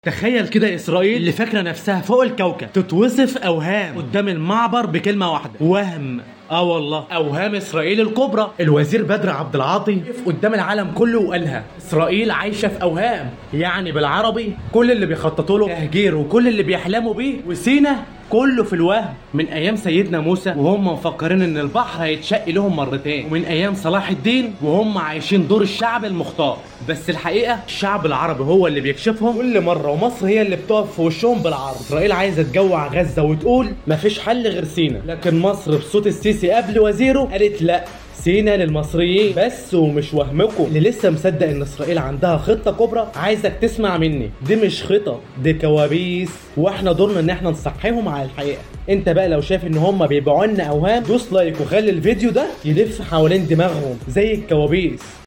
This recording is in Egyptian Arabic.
تخيل كده اسرائيل اللي فاكره نفسها فوق الكوكب تتوصف اوهام قدام المعبر بكلمه واحده وهم اه والله اوهام اسرائيل الكبرى الوزير بدر عبد العاطي وقف قدام العالم كله وقالها اسرائيل عايشه في اوهام يعني بالعربي كل اللي بيخططوا له تهجير وكل اللي بيحلموا بيه وسينا كله في الوهم من ايام سيدنا موسى وهم مفكرين ان البحر هيتشق لهم مرتين ومن ايام صلاح الدين وهم عايشين دور الشعب المختار بس الحقيقه الشعب العربي هو اللي بيكشفهم كل مره ومصر هي اللي بتقف في وشهم بالعرض اسرائيل عايزه تجوع غزه وتقول مفيش حل غير سينا لكن مصر بصوت السيسي قبل وزيره قالت لا سينا للمصريين بس ومش وهمكم اللي لسه مصدق ان اسرائيل عندها خطه كبرى عايزك تسمع مني دي مش خطط دي كوابيس واحنا دورنا ان احنا نصحيهم على الحقيقه انت بقى لو شايف ان هم بيبيعوا لنا اوهام دوس لايك وخلي الفيديو ده يلف حوالين دماغهم زي الكوابيس